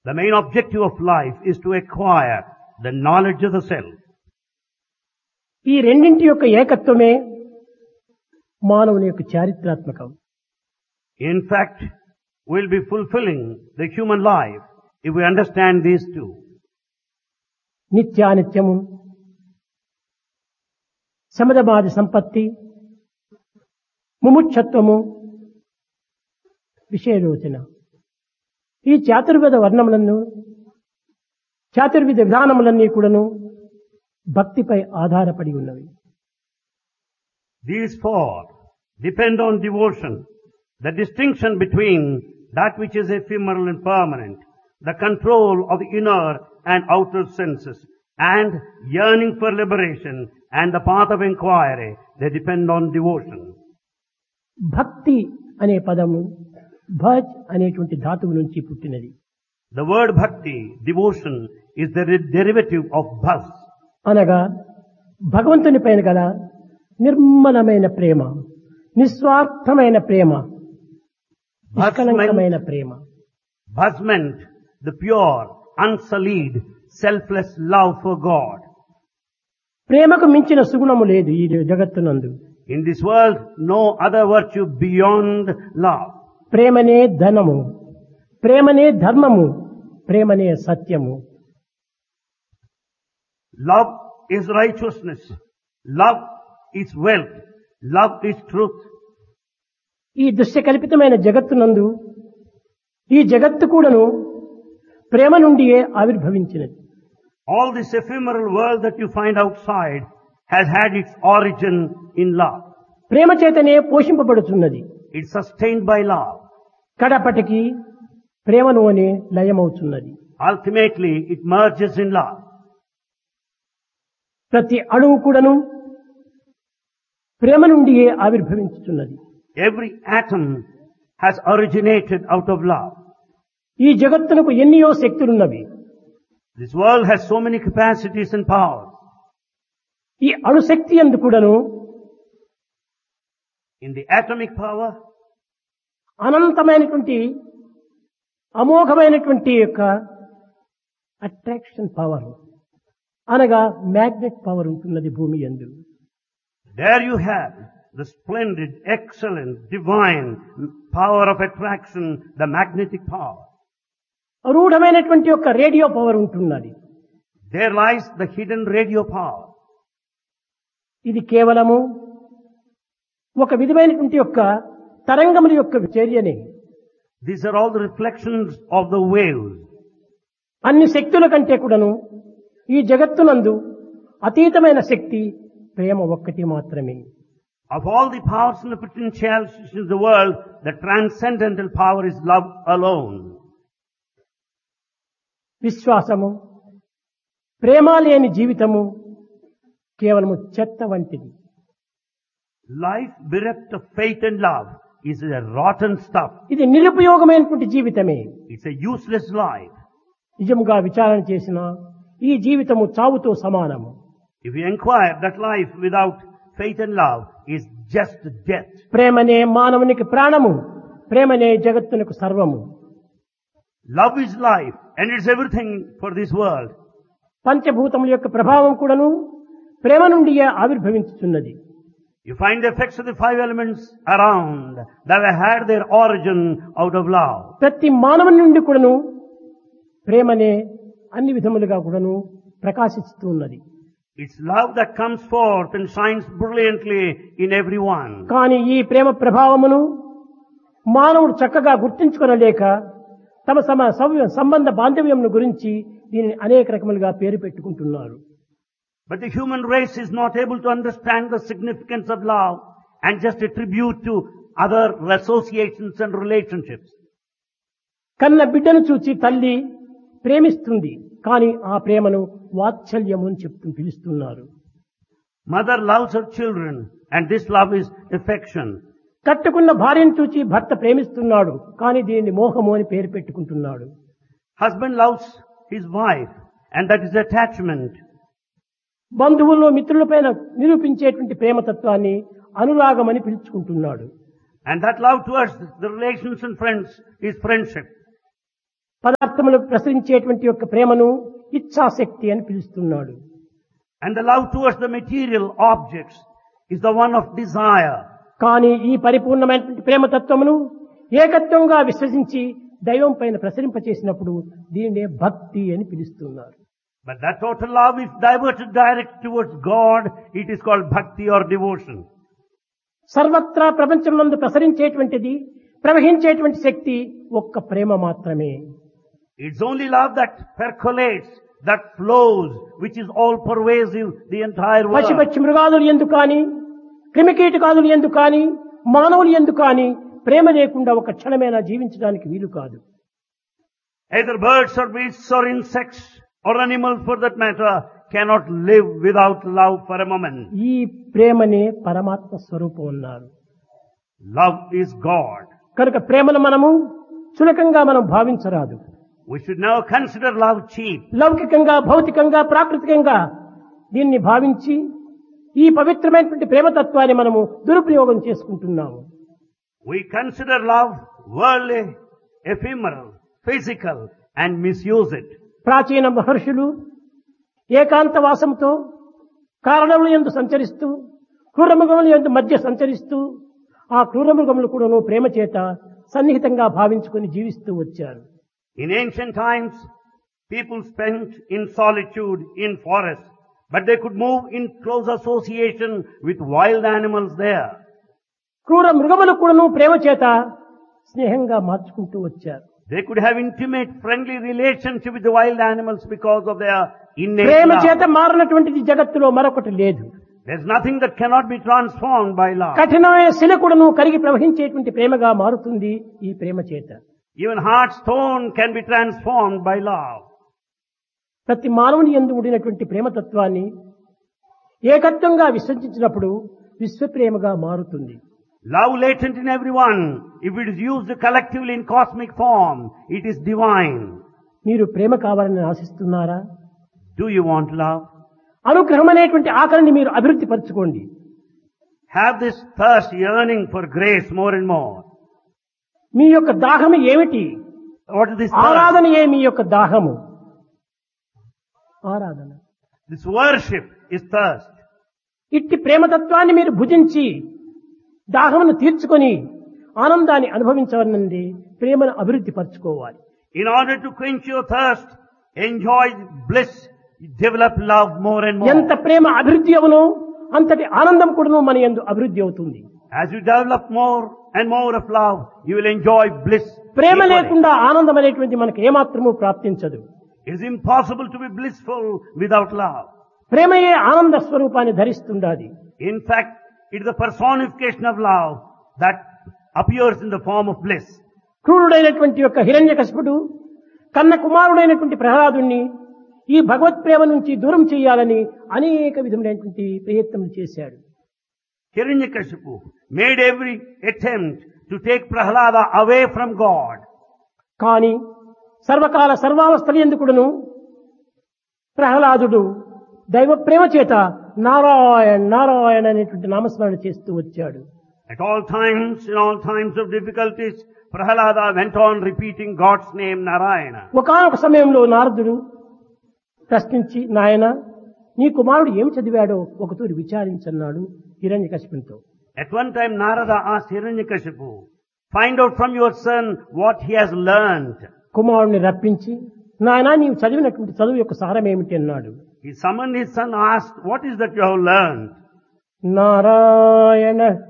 The main objective of life is to acquire the knowledge of the self. ఈ రెండింటి యొక్క ఏకత్వమే మానవుని యొక్క చారిత్రాత్మకం In fact, we'll be fulfilling the human life if we understand these two. నిత్యానిత్యము శమదమాది సంపత్తి ముముక్షత్వము విషయలోచన ఈ చాతుర్వేద వర్ణములను చాతుర్విధ విధానములన్నీ కూడాను భక్తిపై ఆధారపడి ఉన్నవి These four depend on devotion. The distinction between that which is ephemeral and permanent, the control of the inner and outer senses, and yearning for liberation and the path of inquiry, they depend on devotion. భక్తి అనే పదము భజ్ అనేటువంటి ధాతువు నుంచి పుట్టినది The word bhakti, devotion, is the re- derivative of bhas. అనగా భగవంతుని పైన గల నిర్మలమైన ప్రేమ నిస్వార్థమైన ప్రేమ నిష్కలంకమైన ప్రేమ Bhas meant the pure, unsullied, selfless love for God. ప్రేమకు మించిన సుగుణము లేదు ఈ జగత్తునందు In this world, no other virtue beyond love. ప్రేమనే ధనము ప్రేమనే ధర్మము ప్రేమనే సత్యము Love is righteousness. Love is wealth. Love is truth. ఈ దృశ్యకల్పితమైన జగత్తునందు ఈ జగత్తు కూడాను ప్రేమ నుండియే ఆవిర్భవించినది All this ephemeral world that you find outside has had its origin in love. ప్రేమ చేతనే పోషింపబడుతున్నది It's sustained by love. కడపటికి ప్రేమలోనే లయమవుతున్నది Ultimately, it merges in love. ప్రతి అణువు కూడాను ప్రేమ నుండియే ఆవిర్భవించుతున్నది Every atom has originated out of love. ఈ జగత్తునకు ఎన్నియో శక్తులున్నవి This world has so many capacities and powers. ఈ అణుశక్తి ఎందు కూడాను In the atomic power, అనంతమైనటువంటి అమోఘమైనటువంటి యొక్క అట్రాక్షన్ పవర్ అనగా మ్యాగ్నెట్ పవర్ ఉంటున్నది భూమి ఎందు there you have the splendid, excellent, divine power of attraction, the magnetic power. రూఢమైనటువంటి యొక్క రేడియో పవర్ ఉంటున్నది There lies the hidden radio power. ఇది కేవలము ఒక విధమైనటువంటి యొక్క తరంగముల యొక్క చర్యనే These are all the reflections of the waves. అన్ని శక్తుల కంటే కూడాను ఈ జగత్తునందు అతీతమైన శక్తి ప్రేమ ఒక్కటి మాత్రమే Of all the powers and the potentialities in the world, the transcendental power is love alone. విశ్వాసము ప్రేమ లేని జీవితము కేవలము చెత్త వంటిది Life bereft of faith and love is a rotten stuff. ఇది నిరుపయోగమైనటువంటి జీవితమే It's a useless life. నిజముగా విచారణ చేసిన ఈ జీవితము చావుతో సమానము If you inquire, that life without faith and love is just death. ప్రేమనే మానవునికి ప్రాణము ప్రేమనే జగత్తునకు సర్వము Love is life and it's everything for this world. పంచభూతముల యొక్క ప్రభావం కూడాను ప్రేమ నుండియే ఆవిర్భవించుతున్నది You find the effects of the five elements around that have had their origin out of love. ప్రతి మానవుని నుండి కూడాను ప్రేమనే అన్ని విధములుగా కూడాను ప్రకాశిస్తూ ఉన్నది It's love that comes forth and shines brilliantly in everyone. కానీ ఈ ప్రేమ ప్రభావమును మానవుడు చక్కగా గుర్తించుకొనలేక తమ సమ సవ్య- సంబంధ బాంధవ్యమును గురించి దీనిని అనేక రకములుగా పేరు పెట్టుకుంటున్నారు But the human race is not able to understand the significance of love and just attribute to other associations and relationships. కన్న బిడ్డను చూచి తల్లి ప్రేమిస్తుంది కానీ ఆ ప్రేమను వాత్సల్యము అని చెప్తూ పిలుస్తున్నారు Mother loves her children and this love is affection. కట్టుకున్న భార్యను చూచి భర్త ప్రేమిస్తున్నాడు కానీ దీనిని మోహము అని పేరు పెట్టుకుంటున్నాడు Husband loves his wife and that is attachment. బంధువుల్లో మిత్రులపైన నిరూపించేటువంటి ప్రేమతత్వాన్ని అనురాగమని పిలుచుకుంటున్నాడు And that love towards the relations and friends is friendship. పదార్థములు ప్రసరించేటువంటి యొక్క ప్రేమను ఇచ్ఛాశక్తి అని పిలుస్తున్నాడు And the love towards the material objects is the one of desire. కానీ ఈ పరిపూర్ణమైనటువంటి ప్రేమతత్వమును ఏకత్వంగా విశ్వసించి దైవం పైన ప్రసరింపచేసినప్పుడు దీనినే భక్తి అని పిలుస్తున్నారు But that total love is diverted direct towards God. It is called bhakti or devotion. సర్వత్రా ప్రపంచంలో ప్రసరించేటువంటిది ప్రవహించేటువంటి శక్తి ఒక్క ప్రేమ మాత్రమే It's only love that percolates, that flows, which is all pervasive the entire world. పశుపక్షి మృగాదులు ఎందుకు కానీ క్రిమికీటకాదులు ఎందుకు కానీ మానవులు ఎందుకు కానీ ప్రేమ లేకుండా ఒక క్షణమైనా జీవించడానికి వీలు కాదు Either birds or beasts or insects or animals for that matter cannot live without love for a moment. ఈ ప్రేమనే పరమాత్మ స్వరూపం ఉన్నారు Love is God. కనుక ప్రేమను మనము చులకంగా మనం భావించరాదు We should never consider love cheap. లౌకికంగా భౌతికంగా ప్రాకృతికంగా దీన్ని భావించి ఈ పవిత్రమైనటువంటి ప్రేమతత్వాన్ని మనము దురుపయోగం చేసుకుంటున్నాము We consider love worldly, ephemeral, physical and misuse it. ప్రాచీన మహర్షులు ఏకాంత వాసంతో కారణములు ఎందు సంచరిస్తూ క్రూరమృగముల ఎందు మధ్య సంచరిస్తూ ఆ క్రూరమృగములు కూడాను ప్రేమ చేత సన్నిహితంగా భావించుకొని జీవిస్తూ వచ్చారు In ancient times, people spent in solitude in forests, but they could move in close association with wild animals there. క్రూర మృగములు కూడాను ప్రేమ చేత స్నేహంగా మార్చుకుంటూ వచ్చారు They could have intimate, friendly relationship with the wild animals because of their innate Prema love. చేత మారినటువంటిది జగత్తులో మరొకటి లేదు There's nothing that cannot be transformed by love. కఠినమైన శిలకుడును కరిగి ప్రవహించేటువంటి ప్రేమగా మారుతుంది ఈ ప్రేమ చేత Even hard stone can be transformed by love. ప్రతి మానవుని ఎందు ఉండినటువంటి ప్రేమతత్వాన్ని ఏకత్వంగా విశ్వసించినప్పుడు విశ్వప్రేమగా మారుతుంది Love latent in everyone, if it is used collectively in cosmic form, it is divine. మీరు ప్రేమ కావాలని ఆశిస్తున్నారా Do you want love? అనుగ్రహం అనేటువంటి ఆకలిని మీరు అభివృద్ధి పరచుకోండి Have this thirst, yearning for grace more and more. మీ యొక్క దాహము ఏమిటి What is this thirst? ఆరాధనయే మీ యొక్క దాహము ఆరాధన This worship is thirst. ఇట్టి ప్రేమతత్వాన్ని మీరు భుజించి దాహమును తీర్చుకొని ఆనందాన్ని అనుభవించవనండి ప్రేమను అభివృద్ధి పరచుకోవాలి In order to quench your thirst, enjoy bliss, develop love more and more. ఎంత ప్రేమ అభివృద్ధి అవునో అంతటి ఆనందం కూడాను మన యందు అభివృద్ధి అవుతుంది As you develop more and more of love, you will enjoy bliss. Prema equally. లేకుండా ఆనందం అనేటువంటి మనకు ఏమాత్రము ప్రాప్తించదు It is impossible to be blissful without love. ప్రేమయే ఆనంద స్వరూపాన్ని ధరిస్తుండాది In fact, it is the personification of love that appears in the form of bliss. క్రూరుడైనటువంటి యొక్క హిరణ్యకశిపుడు కన్న కుమారుడైనటువంటి ప్రహ్లాదుణ్ణి ఈ భగవత్ ప్రేమ నుంచి దూరం చేయాలని అనేక విధములైనటువంటి ప్రయత్నం చేశాడు Hiranyakashipu made every attempt to take Prahlada away from God. కానీ సర్వకాల సర్వావస్థలు ఎందుకుడును ప్రహ్లాదుడు దైవ ప్రేమ చేత నారాయణ నారాయణ అనేటువంటి నామస్మరణ చేస్తూ వచ్చాడు At all times, in all times of difficulties, Prahlada went on repeating God's name Narayana. ఒకనొక సమయంలో నారదుడు ప్రశ్నించి నాయన నీ కుమారుడు ఏం చదివాడో ఒకతూరి విచారించన్నాడు హిరణ్యకశిపునితో At one time, Narada asked Hiranyakashipu, find out from your son what he has learned. కుమారుడిని రప్పించి నాయన నీవు చదివినటువంటి చదువు యొక్క సారం ఏమిటి అన్నాడు He summoned his son, asked, what is that you have learned? Narayana